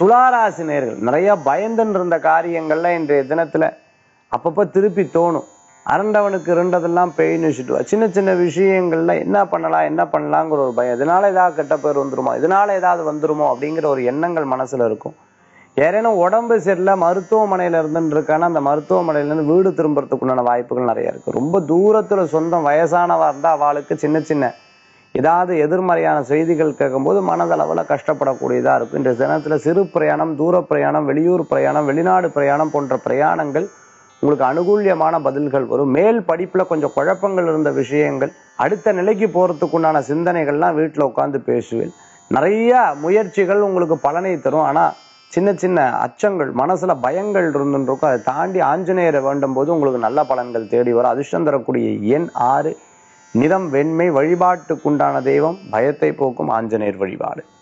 துளாராசி நேர்கள் நிறைய பயந்துன்னு இருந்த காரியங்கள்ல இன்றைய தினத்துல அப்பப்போ திருப்பி தோணும் அரண்டவனுக்கு இருண்டதெல்லாம் பெயின் வச்சுட்டு வா. சின்ன சின்ன விஷயங்கள்ல என்ன பண்ணலாம் என்ன பண்ணலாங்கிற ஒரு பயம் இதனால ஏதாவது கெட்ட பேர் வந்துருமோ இதனால ஏதாவது வந்துருமோ அப்படிங்கிற ஒரு எண்ணங்கள் மனசுல இருக்கும் யாரேனும் உடம்பு சரியில்லை மருத்துவமனையில இருந்துன்னு இருக்கானா அந்த மருத்துவமனையில இருந்து வீடு திரும்புறதுக்கு உண்டான வாய்ப்புகள் நிறைய இருக்கு ரொம்ப தூரத்துல சொந்தம் வயசானவா இருந்தா அவளுக்கு சின்ன சின்ன ஏதாவது எதிர்மறையான செய்திகள் கேட்கும்போது மனதளவில் கஷ்டப்படக்கூடியதா இருக்கும் இன்றைய தினத்துல சிறு பிரயாணம் தூர பிரயாணம் வெளியூர் பிரயாணம் வெளிநாடு பிரயாணம் போன்ற பிரயாணங்கள் உங்களுக்கு அனுகூல்யமான பதில்கள் வரும் மேல் படிப்புல கொஞ்சம் குழப்பங்கள் இருந்த விஷயங்கள் அடுத்த நிலைக்கு போறதுக்கு உண்டான சிந்தனைகள்லாம் வீட்டில் உட்காந்து பேசுவேன் நிறைய முயற்சிகள் உங்களுக்கு பலனை தரும் ஆனா சின்ன சின்ன அச்சங்கள் மனசுல பயங்கள் இருந்துருக்கும் அதை தாண்டி ஆஞ்சநேயரை வேண்டும் போது உங்களுக்கு நல்ல பலன்கள் தேடி வரும் அதிர்ஷ்டம் தரக்கூடிய எண் ஆறு நிறம் வெண்மை வழிபாட்டுக்குண்டான தெய்வம் பயத்தை போக்கும் ஆஞ்சநேயர் வழிபாடு